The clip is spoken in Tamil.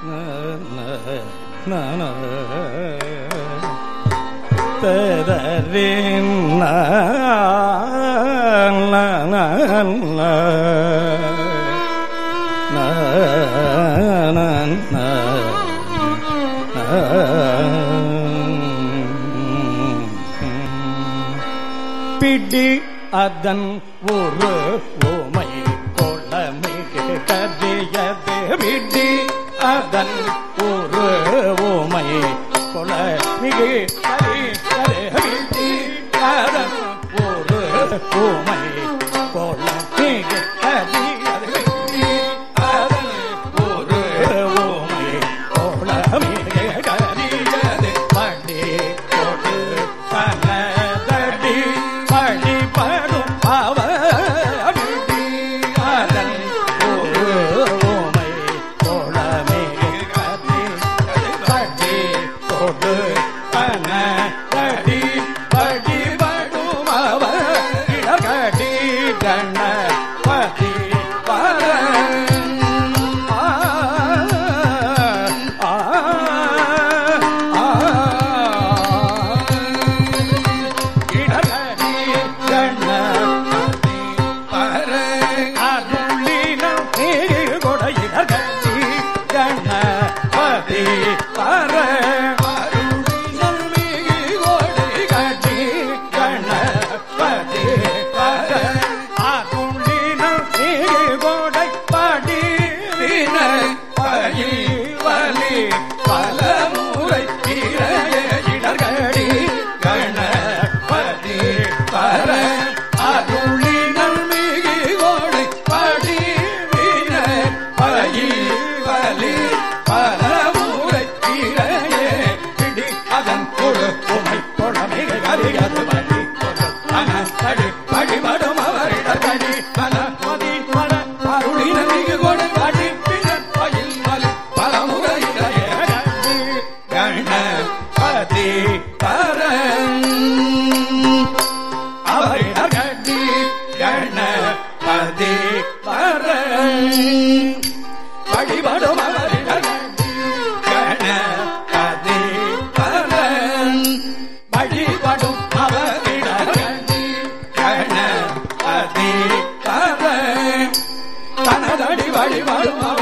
பிடி அதன் ஒரு ஓமை கொளமிகு கதியது பிடி அதன் ஒரு ஓமை கொளமிகு கதி பிடி அதன் ஒரு ஓமை கொளமிகு கதியது பிடி அதன் ஒரு ஓமை கொளமிகு கதியது படி கொடு பனதடி படி படும் அவடி அதன் ஒரு ஓமை தோழமே கதி படி கொடு பனதடி படி படும் அவ இடகடி கண்ண பதி பர ஆ ஆ ஆ இடகடி கண்ணபதி பர அருளினம் நீர் கொடை இடகடி கண்ணபதி பர அருளினம் நீர் கொடை கடி கண்ணபதி பர அருளினம் நீர் கொடை படி வினை பயில் வலி பல முறை இறைய இடர்கடி கணபதி பர அருளினல் மிகு கோடை படி வின பயில் வலி பல முறை இறைய பிடி அதன் கொடு உமை கொடமிக கரிகது படி கொடு அனத்தடி படிபடும் அவரிடர்கடி கணபதி பர அருளினல் மிகு கோடை படி வின பயில் வலி பல முறை இறைய கணபதி பரன் அவரிடகடி கணபதி பரன் வழிபடும் அவரிடகடி கணபதி பரன் வழிபடும் அவரிடகடி கணபதி பரன் தனதடி வழிபடும் அவர்